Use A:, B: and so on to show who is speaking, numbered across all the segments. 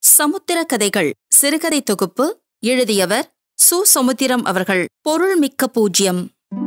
A: சமுத்திர கதைகள் சிறுகதை தொகுப்பு எழுதியவர் சு சமுத்திரம் அவர்கள் பொருள்மிக்க பூஜ்யம்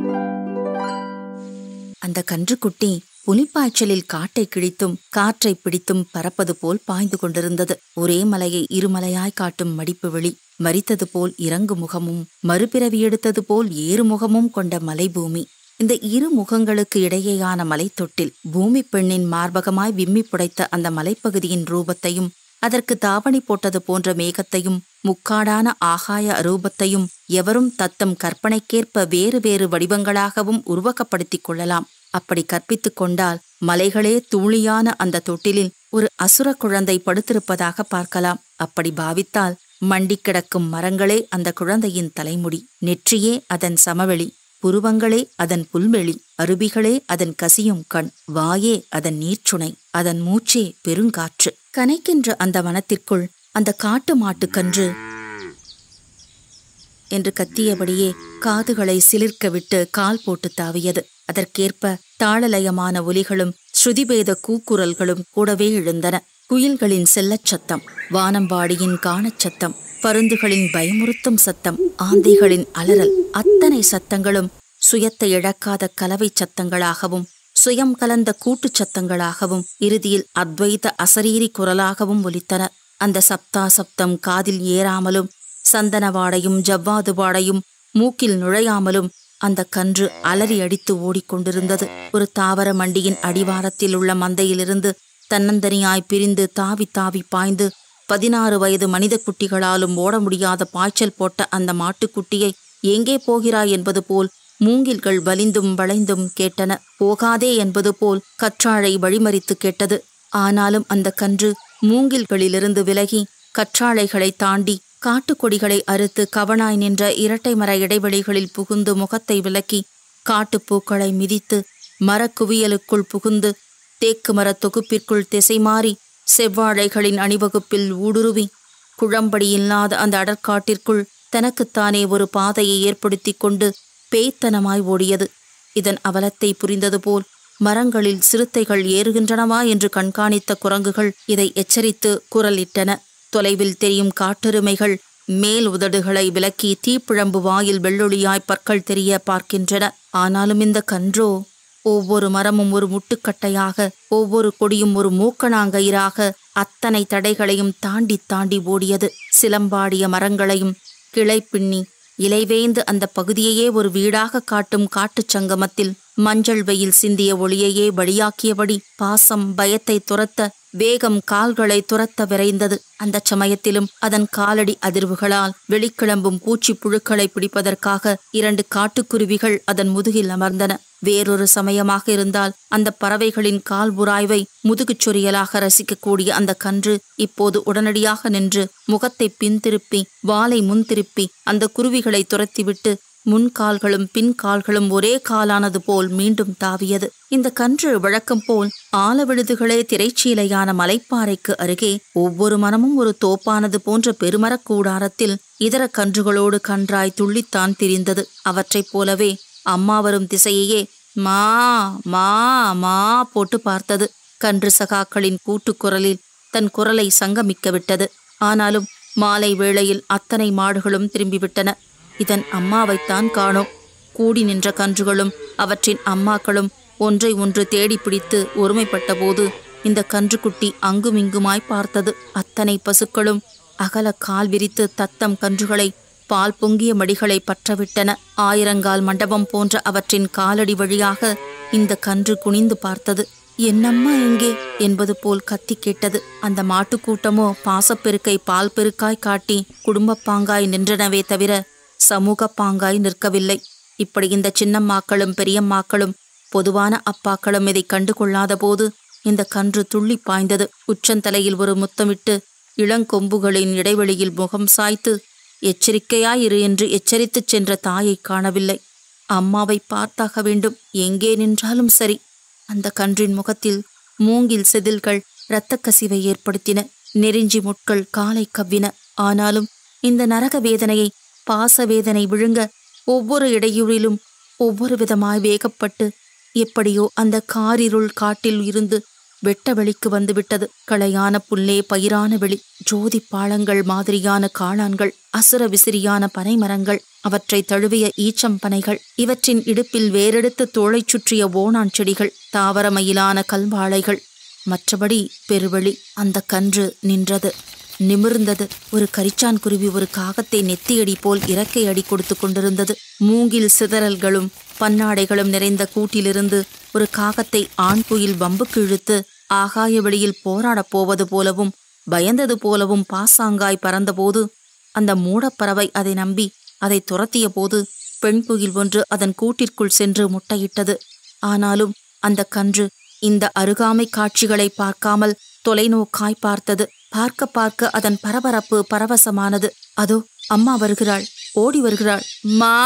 A: அந்த கன்றுக்குட்டி புலிப்பாய்ச்சலில் காட்டை கிழித்தும் காற்றை பிடித்தும் பறப்பது போல் பாய்ந்து கொண்டிருந்தது ஒரே மலையை இருமலையாய் காட்டும் மடிப்பு வெளி மரித்தது போல் இறங்கு முகமும் மறுபிறவி எடுத்தது போல் ஏறுமுகமும் கொண்ட மலைபூமி இந்த இரு முகங்களுக்கு இடையேயான மலைத்தொட்டில் பூமி பெண்ணின் மார்பகமாய் விம்மி புடைத்த அந்த மலைப்பகுதியின் ரூபத்தையும் அதற்கு தாவணி போட்டது போன்ற மேகத்தையும் முக்காடான ஆகாய அரூபத்தையும் எவரும் தத்தம் கற்பனைக்கேற்ப வேறு வேறு வடிவங்களாகவும் உருவகப்படுத்திக் கொள்ளலாம் அப்படி கற்பித்துக் கொண்டால் மலைகளே தூளியான அந்த தொட்டிலில் ஒரு அசுர குழந்தை படுத்திருப்பதாக பார்க்கலாம் அப்படி பாவித்தால் மண்டி கிடக்கும் மரங்களே அந்த குழந்தையின் தலைமுடி நெற்றியே அதன் சமவெளி புருவங்களே அதன் புல்வெளி அருவிகளே அதன் கசியும் கண் வாயே அதன் நீர்ச்சுனை அதன் மூச்சே பெருங்காற்று கனைக்கின்ற அந்த வனத்திற்குள் அந்த காட்டு மாட்டுக்கன்று என்று கத்தியபடியே காதுகளை சிலிர்க்க விட்டு கால் போட்டு தாவியது அதற்கேற்ப தாளலயமான ஒலிகளும் ஸ்ருதிபேத கூக்குரல்களும் கூடவே எழுந்தன குயில்களின் செல்லச் சத்தம் வானம்பாடியின் காணச் சத்தம் பருந்துகளின் பயமுறுத்தும் சத்தம் ஆந்தைகளின் அலறல் அத்தனை சத்தங்களும் சுயத்தை இழக்காத கலவை சத்தங்களாகவும் சுயம் கலந்த கூட்டுச் சத்தங்களாகவும் இறுதியில் அத்வைத அசரீரி குரலாகவும் ஒலித்தன அந்த சப்தா சப்தம் காதில் ஏறாமலும் சந்தன வாடையும் ஜவ்வாது வாடையும் மூக்கில் நுழையாமலும் அந்த கன்று அலறி அடித்து ஓடிக்கொண்டிருந்தது ஒரு தாவர மண்டியின் அடிவாரத்தில் உள்ள மந்தையிலிருந்து தன்னந்தனியாய் பிரிந்து தாவி தாவி பாய்ந்து பதினாறு வயது மனித குட்டிகளாலும் ஓட முடியாத பாய்ச்சல் போட்ட அந்த மாட்டுக்குட்டியை எங்கே போகிறாய் என்பது போல் மூங்கில்கள் வலிந்தும் வளைந்தும் கேட்டன போகாதே என்பது போல் கற்றாழை வழிமறித்து கேட்டது ஆனாலும் அந்த கன்று மூங்கில்களிலிருந்து விலகி கற்றாழைகளை தாண்டி காட்டுக்கொடிகளை அறுத்து கவனாய் நின்ற இரட்டை மர இடைவெளிகளில் புகுந்து முகத்தை விலக்கி காட்டுப்பூக்களை மிதித்து மரக்குவியலுக்குள் புகுந்து தேக்கு மரத் தொகுப்பிற்குள் திசை மாறி செவ்வாழைகளின் அணிவகுப்பில் ஊடுருவி குழம்படி இல்லாத அந்த அடற்காட்டிற்குள் தனக்குத்தானே ஒரு பாதையை ஏற்படுத்தி கொண்டு பேய்த்தனமாய் ஓடியது இதன் அவலத்தை புரிந்தது போல் மரங்களில் சிறுத்தைகள் ஏறுகின்றனவா என்று கண்காணித்த குரங்குகள் இதை எச்சரித்து குரலிட்டன தொலைவில் தெரியும் காட்டெருமைகள் மேல் உதடுகளை விலக்கி தீப்பிழம்பு வாயில் வெள்ளொளியாய் பற்கள் தெரிய பார்க்கின்றன ஆனாலும் இந்த கன்றோ ஒவ்வொரு மரமும் ஒரு முட்டுக்கட்டையாக ஒவ்வொரு கொடியும் ஒரு மூக்கணாங்கயிறாக அத்தனை தடைகளையும் தாண்டி தாண்டி ஓடியது சிலம்பாடிய மரங்களையும் கிளை பின்னி இலைவேந்து அந்த பகுதியையே ஒரு வீடாக காட்டும் காட்டுச் சங்கமத்தில் மஞ்சள் வெயில் சிந்திய ஒளியையே வழியாக்கியபடி பாசம் பயத்தை துரத்த வேகம் கால்களை துரத்த விரைந்தது அந்த சமயத்திலும் அதன் காலடி அதிர்வுகளால் வெளிக்கிளம்பும் பூச்சி புழுக்களை பிடிப்பதற்காக இரண்டு காட்டுக்குருவிகள் அதன் முதுகில் அமர்ந்தன வேறொரு சமயமாக இருந்தால் அந்த பறவைகளின் கால் உராய்வை முதுகுச் சொரியலாக ரசிக்கக்கூடிய அந்த கன்று இப்போது உடனடியாக நின்று முகத்தை பின்திருப்பி வாலை முன்திருப்பி அந்த குருவிகளை துரத்திவிட்டு முன்கால்களும் பின்கால்களும் ஒரே காலானது போல் மீண்டும் தாவியது இந்த கன்று வழக்கம் போல் ஆலவிழுதுகளே திரைச்சீலையான மலைப்பாறைக்கு அருகே ஒவ்வொரு மனமும் ஒரு தோப்பானது போன்ற பெருமரக் கூடாரத்தில் இதர கன்றுகளோடு கன்றாய் துள்ளித்தான் திரிந்தது அவற்றைப் போலவே அம்மா வரும் திசையையே மா மா மா போட்டு பார்த்தது கன்று சகாக்களின் கூட்டுக்குரலில் தன் குரலை சங்கமிக்க விட்டது ஆனாலும் மாலை வேளையில் அத்தனை மாடுகளும் திரும்பிவிட்டன இதன் அம்மாவைத்தான் காணோம் கூடி நின்ற கன்றுகளும் அவற்றின் அம்மாக்களும் ஒன்றை ஒன்று தேடி பிடித்து ஒருமைப்பட்ட போது இந்த கன்றுக்குட்டி அங்குமிங்குமாய் பார்த்தது அத்தனை பசுக்களும் அகல கால் விரித்து தத்தம் கன்றுகளை பால் பொங்கிய மடிகளை பற்றவிட்டன ஆயிரங்கால் மண்டபம் போன்ற அவற்றின் காலடி வழியாக இந்த கன்று குனிந்து பார்த்தது என்னம்மா எங்கே என்பது போல் கத்தி கேட்டது அந்த மாட்டுக்கூட்டமோ பாசப்பெருக்கை பால் பெருக்காய் காட்டி குடும்பப்பாங்காய் நின்றனவே தவிர சமூக பாங்காய் நிற்கவில்லை இப்படி இந்த சின்னம்மாக்களும் பெரியம்மாக்களும் பொதுவான அப்பாக்களும் இதை கண்டு கொள்ளாத போது இந்த கன்று துள்ளி பாய்ந்தது உச்சந்தலையில் ஒரு முத்தமிட்டு இளங்கொம்புகளின் இடைவெளியில் முகம் சாய்த்து எச்சரிக்கையாயிரு என்று எச்சரித்துச் சென்ற தாயை காணவில்லை அம்மாவை பார்த்தாக வேண்டும் எங்கே நின்றாலும் சரி அந்த கன்றின் முகத்தில் மூங்கில் செதில்கள் இரத்தக் கசிவை ஏற்படுத்தின நெருஞ்சி முட்கள் காலை கவ்வின ஆனாலும் இந்த நரக வேதனையை பாச வேதனை விழுங்க ஒவ்வொரு இடையூறிலும் ஒவ்வொரு விதமாய் வேகப்பட்டு எப்படியோ அந்த காரிருள் காட்டில் இருந்து வெட்ட வெளிக்கு வந்துவிட்டது களையான புல்லே பயிரான வெளி ஜோதி பாளங்கள் மாதிரியான காளான்கள் அசுர விசிறியான பனைமரங்கள் அவற்றை தழுவிய ஈச்சம் பனைகள் இவற்றின் இடுப்பில் வேறெடுத்து தோளைச் சுற்றிய ஓணான் செடிகள் தாவரமயிலான கல்வாழைகள் மற்றபடி பெருவெளி அந்த கன்று நின்றது நிமிர்ந்தது ஒரு கரிச்சான் குருவி ஒரு காகத்தை நெத்தியடி போல் இறக்கை அடி கொடுத்து கொண்டிருந்தது மூங்கில் சிதறல்களும் பன்னாடைகளும் நிறைந்த கூட்டிலிருந்து ஒரு காகத்தை ஆண் குயில் வம்புக்கு இழுத்து ஆகாய வெளியில் போராடப் போவது போலவும் பயந்தது போலவும் பாசாங்காய் பறந்தபோது அந்த மூடப்பறவை அதை நம்பி அதை துரத்திய போது பெண் குயில் ஒன்று அதன் கூட்டிற்குள் சென்று முட்டையிட்டது ஆனாலும் அந்த கன்று இந்த அருகாமை காட்சிகளை பார்க்காமல் தொலைநோக்காய் பார்த்தது பார்க்க பார்க்க அதன் பரபரப்பு பரவசமானது அதோ அம்மா வருகிறாள் ஓடி வருகிறாள் மா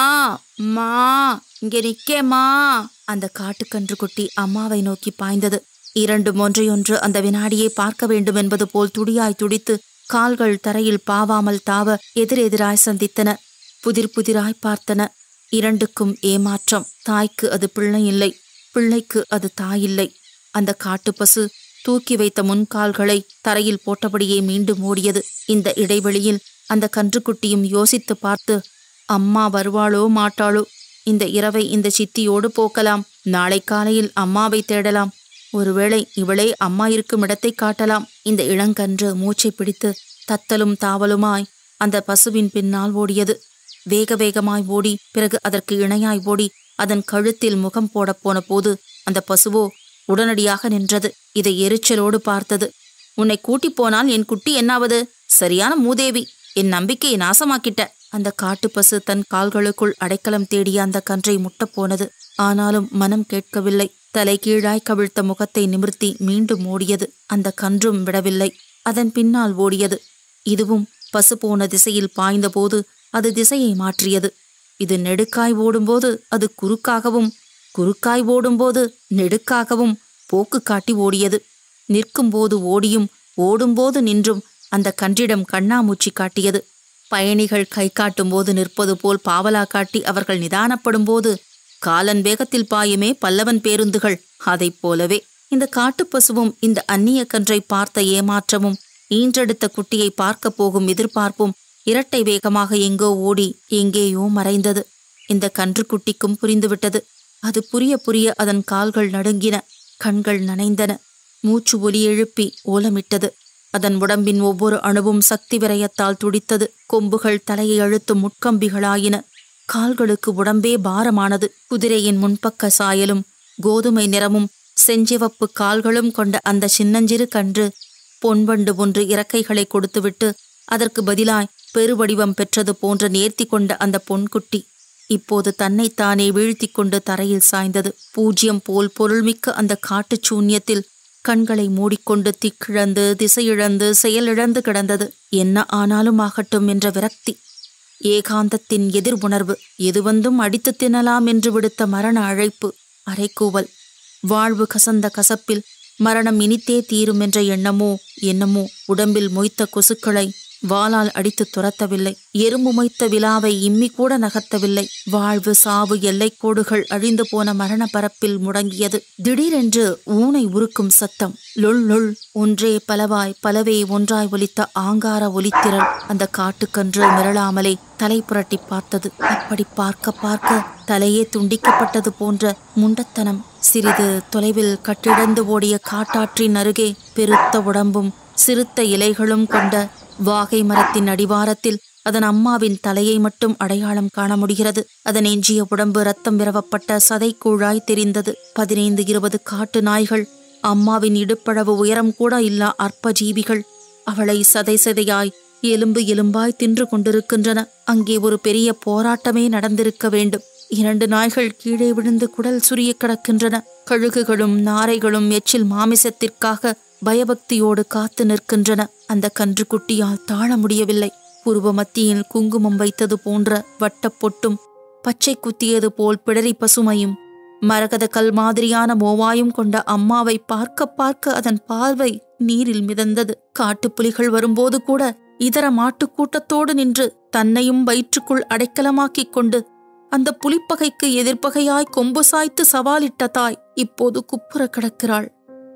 A: மா இங்கே நிக்கேம்மா அந்த காட்டுக்கன்று குட்டி அம்மாவை நோக்கி பாய்ந்தது இரண்டு ஒன்றையொன்று அந்த வினாடியை பார்க்க வேண்டும் என்பது போல் துடியாய் துடித்து கால்கள் தரையில் பாவாமல் தாவ எதிரெதிராய் சந்தித்தன புதிர் புதிராய் பார்த்தன இரண்டுக்கும் ஏமாற்றம் தாய்க்கு அது பிள்ளை இல்லை பிள்ளைக்கு அது தாயில்லை அந்த காட்டுப்பசு தூக்கி வைத்த முன்கால்களை தரையில் போட்டபடியே மீண்டும் ஓடியது இந்த இடைவெளியில் அந்த கன்றுக்குட்டியும் யோசித்து பார்த்து அம்மா வருவாளோ மாட்டாளோ இந்த இரவை இந்த சித்தியோடு போக்கலாம் நாளை காலையில் அம்மாவை தேடலாம் ஒருவேளை இவளே அம்மா இருக்கும் இடத்தை காட்டலாம் இந்த இளங்கன்று மூச்சை பிடித்து தத்தலும் தாவலுமாய் அந்த பசுவின் பின்னால் ஓடியது வேக வேகமாய் ஓடி பிறகு அதற்கு இணையாய் ஓடி அதன் கழுத்தில் முகம் போடப் போன போது அந்த பசுவோ உடனடியாக நின்றது இதை எரிச்சலோடு பார்த்தது உன்னை கூட்டி போனால் என் குட்டி என்னாவது சரியான மூதேவி என் நம்பிக்கையை நாசமாக்கிட்ட அந்த காட்டுப்பசு தன் கால்களுக்குள் அடைக்கலம் தேடிய அந்த கன்றை முட்டப் போனது ஆனாலும் மனம் கேட்கவில்லை தலை கீழாய் கவிழ்த்த முகத்தை நிமிர்த்தி மீண்டும் ஓடியது அந்த கன்றும் விடவில்லை அதன் பின்னால் ஓடியது இதுவும் பசு போன திசையில் பாய்ந்தபோது அது திசையை மாற்றியது இது நெடுக்காய் ஓடும்போது அது குறுக்காகவும் குறுக்காய் ஓடும்போது நெடுக்காகவும் போக்கு காட்டி ஓடியது நிற்கும்போது ஓடியும் ஓடும்போது நின்றும் அந்த கன்றிடம் கண்ணாமூச்சி காட்டியது பயணிகள் கை காட்டும்போது நிற்பது போல் பாவலா காட்டி அவர்கள் நிதானப்படும்போது காலன் வேகத்தில் பாயுமே பல்லவன் பேருந்துகள் அதைப் போலவே இந்த காட்டுப்பசுவும் இந்த அந்நிய கன்றை பார்த்த ஏமாற்றமும் ஈன்றெடுத்த குட்டியை பார்க்கப் போகும் எதிர்பார்ப்பும் இரட்டை வேகமாக எங்கோ ஓடி எங்கேயோ மறைந்தது இந்த கன்றுக்குட்டிக்கும் புரிந்துவிட்டது அது புரிய புரிய அதன் கால்கள் நடுங்கின கண்கள் நனைந்தன மூச்சு ஒலி எழுப்பி ஓலமிட்டது அதன் உடம்பின் ஒவ்வொரு அணுவும் சக்தி விரயத்தால் துடித்தது கொம்புகள் தலையை அழுத்தும் முட்கம்பிகளாயின கால்களுக்கு உடம்பே பாரமானது குதிரையின் முன்பக்க சாயலும் கோதுமை நிறமும் செஞ்சிவப்பு கால்களும் கொண்ட அந்த சின்னஞ்சிறு கன்று பொன்வண்டு ஒன்று இறக்கைகளை கொடுத்துவிட்டு அதற்கு பதிலாய் பெருவடிவம் பெற்றது போன்ற நேர்த்தி கொண்ட அந்த பொன்குட்டி இப்போது தன்னைத்தானே வீழ்த்தி கொண்டு தரையில் சாய்ந்தது பூஜ்யம் போல் பொருள்மிக்க அந்த காட்டுச் சூன்யத்தில் கண்களை மூடிக்கொண்டு திக்கிழந்து திசையிழந்து செயலிழந்து கிடந்தது என்ன ஆனாலும் ஆகட்டும் என்ற விரக்தி ஏகாந்தத்தின் எதிர் உணர்வு எது வந்தும் அடித்து தின்னலாம் என்று விடுத்த மரண அழைப்பு அரைக்கூவல் வாழ்வு கசந்த கசப்பில் மரணம் இனித்தே தீரும் என்ற எண்ணமோ என்னமோ உடம்பில் மொய்த்த கொசுக்களை வாளால் அடித்து துரத்தவில்லை எறும்பு மொய்த்த விழாவை இம்மி கூட நகர்த்தவில்லை வாழ்வு சாவு எல்லைக்கோடுகள் அழிந்து போன மரண பரப்பில் முடங்கியது திடீரென்று ஊனை உருக்கும் சத்தம் லொள் லொள் ஒன்றே பலவாய் பலவே ஒன்றாய் ஒலித்த ஆங்கார ஒலித்திரள் அந்த காட்டுக்கன்று மிரளாமலே தலை புரட்டி பார்த்தது அப்படி பார்க்க பார்க்க தலையே துண்டிக்கப்பட்டது போன்ற முண்டத்தனம் சிறிது தொலைவில் கட்டிடந்து ஓடிய காட்டாற்றின் அருகே பெருத்த உடம்பும் சிறுத்த இலைகளும் கொண்ட வாகை மரத்தின் அடிவாரத்தில் அதன் அம்மாவின் தலையை மட்டும் அடையாளம் காண முடிகிறது அதன் எஞ்சிய உடம்பு ரத்தம் விரவப்பட்ட சதைக்கூழாய் தெரிந்தது பதினைந்து இருபது காட்டு நாய்கள் அம்மாவின் இடுப்பளவு உயரம் கூட இல்லா அற்ப ஜீவிகள் அவளை சதை சதையாய் எலும்பு எலும்பாய் தின்று கொண்டிருக்கின்றன அங்கே ஒரு பெரிய போராட்டமே நடந்திருக்க வேண்டும் இரண்டு நாய்கள் கீழே விழுந்து குடல் சுரிய கிடக்கின்றன கழுகுகளும் நாரைகளும் எச்சில் மாமிசத்திற்காக பயபக்தியோடு காத்து நிற்கின்றன அந்த கன்றுக்குட்டியால் தாழ முடியவில்லை புருவ மத்தியில் குங்குமம் வைத்தது போன்ற வட்டப் பொட்டும் பச்சை குத்தியது போல் பிடரி பசுமையும் மரகத கல் மாதிரியான மோவாயும் கொண்ட அம்மாவை பார்க்க பார்க்க அதன் பார்வை நீரில் மிதந்தது காட்டுப்புலிகள் வரும்போது கூட இதர மாட்டுக் கூட்டத்தோடு நின்று தன்னையும் வயிற்றுக்குள் அடைக்கலமாக்கிக் கொண்டு அந்த புலிப்பகைக்கு எதிர்ப்பகையாய் கொம்பு சாய்த்து சவாலிட்ட தாய் இப்போது குப்புற கிடக்கிறாள்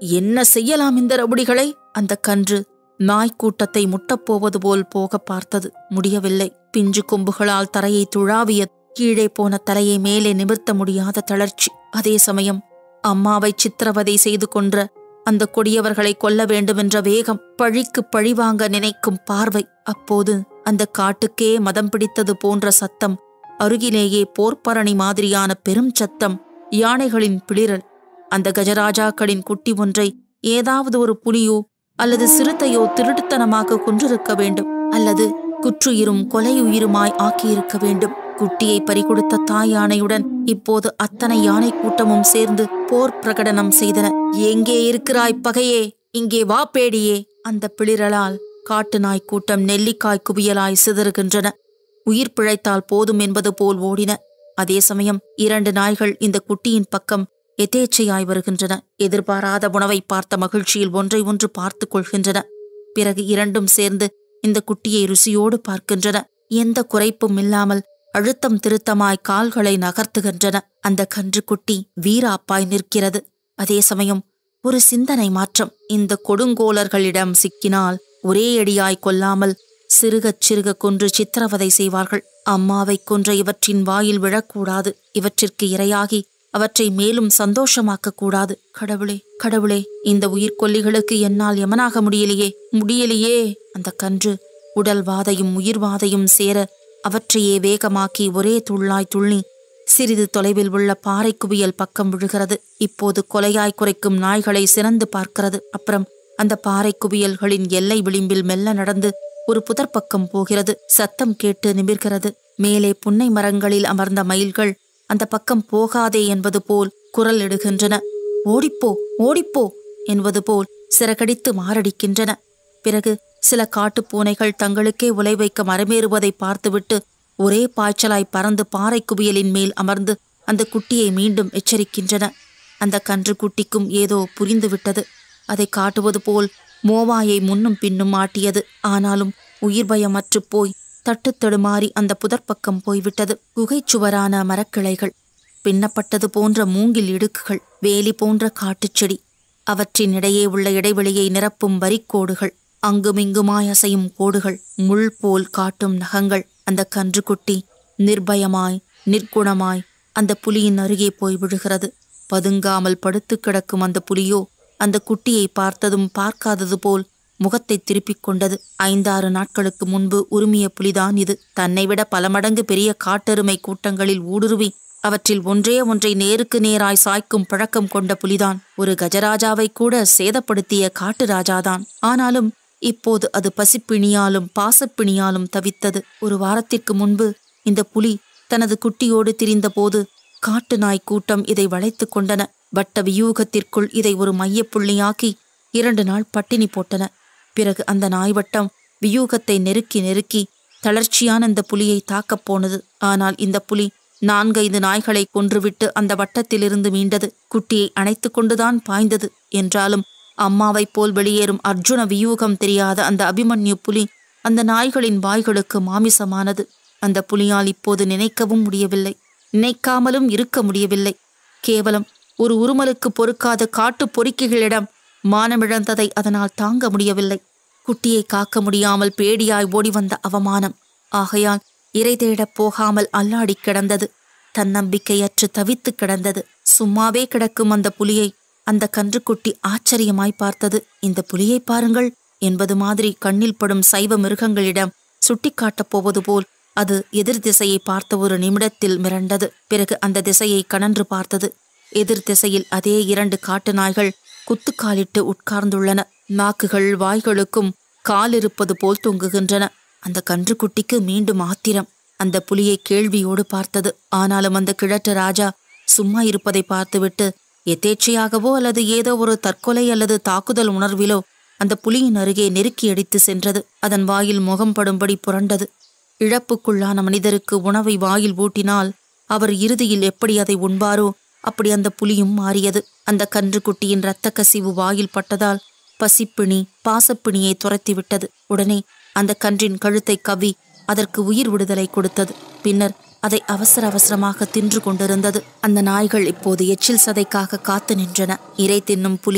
A: என்ன செய்யலாம் இந்த ரவுடிகளை அந்த கன்று நாய்க்கூட்டத்தை முட்டப்போவது போல் போக பார்த்தது முடியவில்லை பிஞ்சு கொம்புகளால் தரையை துழாவிய கீழே போன தலையை மேலே நிமிர்த்த முடியாத தளர்ச்சி அதே சமயம் அம்மாவை சித்திரவதை செய்து கொன்ற அந்த கொடியவர்களை கொல்ல வேண்டுமென்ற வேகம் பழிக்கு பழிவாங்க நினைக்கும் பார்வை அப்போது அந்த காட்டுக்கே மதம் பிடித்தது போன்ற சத்தம் அருகிலேயே போர்ப்பரணி மாதிரியான பெரும் சத்தம் யானைகளின் பிளிரல் அந்த கஜராஜாக்களின் குட்டி ஒன்றை ஏதாவது ஒரு புலியோ அல்லது சிறுத்தையோ திருட்டுத்தனமாக கொன்றிருக்க வேண்டும் அல்லது குற்றுயிரும் கொலையுயிருமாய் ஆக்கியிருக்க வேண்டும் குட்டியை பறிகொடுத்த தாய் யானையுடன் இப்போது அத்தனை யானை கூட்டமும் சேர்ந்து போர் பிரகடனம் செய்தன எங்கே இருக்கிறாய் பகையே இங்கே வா பேடியே அந்த பிளிரலால் காட்டு நாய் கூட்டம் நெல்லிக்காய் குவியலாய் சிதறுகின்றன உயிர் பிழைத்தால் போதும் என்பது போல் ஓடின அதே சமயம் இரண்டு நாய்கள் இந்த குட்டியின் பக்கம் எதேச்சையாய் வருகின்றன எதிர்பாராத உணவை பார்த்த மகிழ்ச்சியில் ஒன்றை ஒன்று பார்த்து கொள்கின்றன பிறகு இரண்டும் சேர்ந்து இந்த குட்டியை ருசியோடு பார்க்கின்றன எந்த குறைப்பும் இல்லாமல் அழுத்தம் திருத்தமாய் கால்களை நகர்த்துகின்றன அந்த கன்றுக்குட்டி வீராப்பாய் நிற்கிறது அதே சமயம் ஒரு சிந்தனை மாற்றம் இந்த கொடுங்கோலர்களிடம் சிக்கினால் ஒரே அடியாய் கொல்லாமல் சிறுகச் சிறுக கொன்று சித்திரவதை செய்வார்கள் அம்மாவை கொன்ற இவற்றின் வாயில் விழக்கூடாது இவற்றிற்கு இரையாகி அவற்றை மேலும் சந்தோஷமாக்க கூடாது கடவுளே கடவுளே இந்த உயிர்கொல்லிகளுக்கு என்னால் யமனாக முடியலையே முடியலையே அந்த கன்று உடல் வாதையும் உயிர்வாதையும் சேர அவற்றையே வேகமாக்கி ஒரே துள்ளாய் துள்ளி சிறிது தொலைவில் உள்ள பாறை குவியல் பக்கம் விழுகிறது இப்போது கொலையாய் குறைக்கும் நாய்களை சிறந்து பார்க்கிறது அப்புறம் அந்த பாறை குவியல்களின் எல்லை விளிம்பில் மெல்ல நடந்து ஒரு புதர் பக்கம் போகிறது சத்தம் கேட்டு நிமிர்கிறது மேலே புன்னை மரங்களில் அமர்ந்த மயில்கள் அந்த பக்கம் போகாதே என்பது போல் குரல் இடுகின்றன ஓடிப்போ ஓடிப்போ என்பது போல் சிறகடித்து மாரடிக்கின்றன பிறகு சில காட்டுப் பூனைகள் தங்களுக்கே உலை வைக்க மரமேறுவதை பார்த்துவிட்டு ஒரே பாய்ச்சலாய் பறந்து பாறை குவியலின் மேல் அமர்ந்து அந்த குட்டியை மீண்டும் எச்சரிக்கின்றன அந்த கன்று குட்டிக்கும் ஏதோ புரிந்துவிட்டது அதை காட்டுவது போல் மோவாயை முன்னும் பின்னும் ஆட்டியது ஆனாலும் உயிர் பயமற்றுப் போய் தட்டுத் தடுமாறி அந்த புதற்பக்கம் போய்விட்டது குகைச்சுவரான மரக்கிளைகள் பின்னப்பட்டது போன்ற மூங்கில் இடுக்குகள் வேலி போன்ற காட்டுச் செடி அவற்றின் இடையே உள்ள இடைவெளியை நிரப்பும் வரிக்கோடுகள் அங்குமிங்குமாய் அசையும் கோடுகள் முள் போல் காட்டும் நகங்கள் அந்த கன்றுக்குட்டி நிர்பயமாய் நிர்குணமாய் அந்த புலியின் அருகே போய் விழுகிறது பதுங்காமல் படுத்து கிடக்கும் அந்த புலியோ அந்த குட்டியை பார்த்ததும் பார்க்காதது போல் முகத்தை திருப்பிக் கொண்டது ஐந்தாறு நாட்களுக்கு முன்பு உரிமைய புலிதான் இது தன்னை விட பல மடங்கு பெரிய காட்டெருமை கூட்டங்களில் ஊடுருவி அவற்றில் ஒன்றே ஒன்றை நேருக்கு நேராய் சாய்க்கும் பழக்கம் கொண்ட புலிதான் ஒரு கஜராஜாவை கூட சேதப்படுத்திய காட்டு ராஜாதான் ஆனாலும் இப்போது அது பசிப்பிணியாலும் பாசப்பிணியாலும் தவித்தது ஒரு வாரத்திற்கு முன்பு இந்த புலி தனது குட்டியோடு திரிந்தபோது காட்டு நாய் கூட்டம் இதை வளைத்துக் கொண்டன வட்ட வியூகத்திற்குள் இதை ஒரு மையப்புள்ளியாக்கி இரண்டு நாள் பட்டினி போட்டன பிறகு அந்த நாய் வட்டம் வியூகத்தை நெருக்கி நெருக்கி தளர்ச்சியான இந்த புலியை தாக்கப் போனது ஆனால் இந்த புலி நான்கைந்து நாய்களை கொன்றுவிட்டு அந்த வட்டத்திலிருந்து மீண்டது குட்டியை அணைத்துக் கொண்டுதான் பாய்ந்தது என்றாலும் அம்மாவைப் போல் வெளியேறும் அர்ஜுன வியூகம் தெரியாத அந்த அபிமன்யு புலி அந்த நாய்களின் வாய்களுக்கு மாமிசமானது அந்த புலியால் இப்போது நினைக்கவும் முடியவில்லை நினைக்காமலும் இருக்க முடியவில்லை கேவலம் ஒரு உருமலுக்கு பொறுக்காத காட்டுப் பொறுக்கிகளிடம் மானமிழந்ததை அதனால் தாங்க முடியவில்லை குட்டியை காக்க முடியாமல் பேடியாய் ஓடி வந்த அவமானம் ஆகையால் இறை தேடப் போகாமல் அல்லாடிக் கிடந்தது தன்னம்பிக்கையற்று தவித்துக் கிடந்தது சும்மாவே கிடக்கும் அந்த புலியை அந்த கன்றுக்குட்டி ஆச்சரியமாய் பார்த்தது இந்த புலியை பாருங்கள் என்பது மாதிரி கண்ணில் படும் சைவ மிருகங்களிடம் சுட்டிக்காட்டப் போவது போல் அது எதிர் திசையை பார்த்த ஒரு நிமிடத்தில் மிரண்டது பிறகு அந்த திசையை கனன்று பார்த்தது எதிர் திசையில் அதே இரண்டு காட்டு நாய்கள் குத்துக்காலிட்டு உட்கார்ந்துள்ளன நாக்குகள் வாய்களுக்கும் கால் இருப்பது போல் தொங்குகின்றன அந்த கன்றுக்குட்டிக்கு மீண்டும் ஆத்திரம் அந்த புலியை கேள்வியோடு பார்த்தது ஆனாலும் அந்த கிழட்டு ராஜா சும்மா இருப்பதை பார்த்துவிட்டு எதேச்சையாகவோ அல்லது ஏதோ ஒரு தற்கொலை அல்லது தாக்குதல் உணர்விலோ அந்த புலியின் அருகே நெருக்கி அடித்து சென்றது அதன் வாயில் முகம் படும்படி புரண்டது இழப்புக்குள்ளான மனிதருக்கு உணவை வாயில் ஊட்டினால் அவர் இறுதியில் எப்படி அதை உண்பாரோ அப்படி அந்த புலியும் மாறியது அந்த கன்றுக்குட்டியின் இரத்த கசிவு வாயில் பட்டதால் பசிப்பிணி பாசப்பிணியை துரத்தி விட்டது உடனே அந்த கன்றின் கழுத்தை கவ்வி அதற்கு உயிர் விடுதலை கொடுத்தது பின்னர் அதை அவசர அவசரமாக தின்று கொண்டிருந்தது அந்த நாய்கள் இப்போது எச்சில் சதைக்காக காத்து நின்றன இறை தின்னும் புலி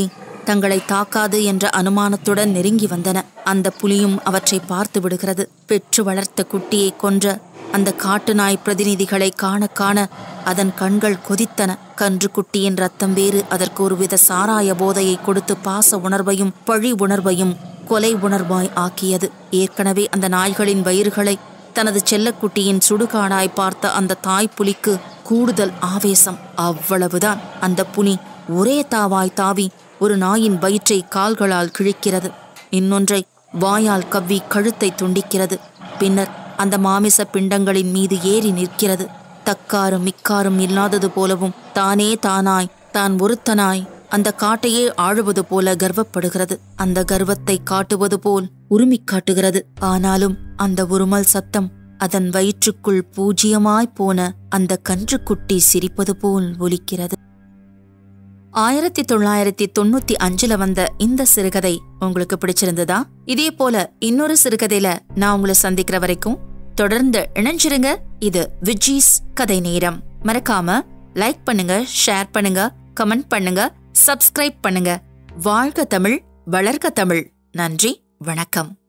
A: தங்களை தாக்காது என்ற அனுமானத்துடன் நெருங்கி வந்தன அந்த புலியும் அவற்றை பார்த்து விடுகிறது பெற்று வளர்த்த குட்டியை கொன்ற அந்த காட்டு நாய் பிரதிநிதிகளை காண காண அதன் கண்கள் கொதித்தன கன்று குட்டியின் ரத்தம் வேறு அதற்கு ஒருவித சாராய போதையை கொடுத்து பாச உணர்வையும் பழி உணர்வையும் கொலை உணர்வாய் ஆக்கியது ஏற்கனவே அந்த நாய்களின் வயிறுகளை தனது செல்லக்குட்டியின் சுடுகாடாய் பார்த்த அந்த தாய் புலிக்கு கூடுதல் ஆவேசம் அவ்வளவுதான் அந்த புலி ஒரே தாவாய் தாவி ஒரு நாயின் வயிற்றை கால்களால் கிழிக்கிறது இன்னொன்றை வாயால் கவ்வி கழுத்தை துண்டிக்கிறது பின்னர் அந்த மாமிச பிண்டங்களின் மீது ஏறி நிற்கிறது தக்காரும் மிக்காரும் இல்லாதது போலவும் தானே தானாய் தான் ஒருத்தனாய் அந்த காட்டையே ஆழுவது போல கர்வப்படுகிறது அந்த கர்வத்தை காட்டுவது போல் உருமிக் காட்டுகிறது ஆனாலும் அந்த உருமல் சத்தம் அதன் வயிற்றுக்குள் பூஜ்யமாய் போன அந்த கன்றுக்குட்டி சிரிப்பது போல் ஒலிக்கிறது ஆயிரத்தி தொள்ளாயிரத்தி தொண்ணூத்தி அஞ்சுல வந்த இந்த சிறுகதை உங்களுக்கு பிடிச்சிருந்ததா இதே போல இன்னொரு சிறுகதையில நான் உங்களை சந்திக்கிற வரைக்கும் தொடர்ந்து இணைஞ்சிருங்க இது விஜீஸ் கதை நேரம் மறக்காம லைக் பண்ணுங்க ஷேர் பண்ணுங்க கமெண்ட் பண்ணுங்க சப்ஸ்கிரைப் பண்ணுங்க வாழ்க தமிழ் வளர்க தமிழ் நன்றி வணக்கம்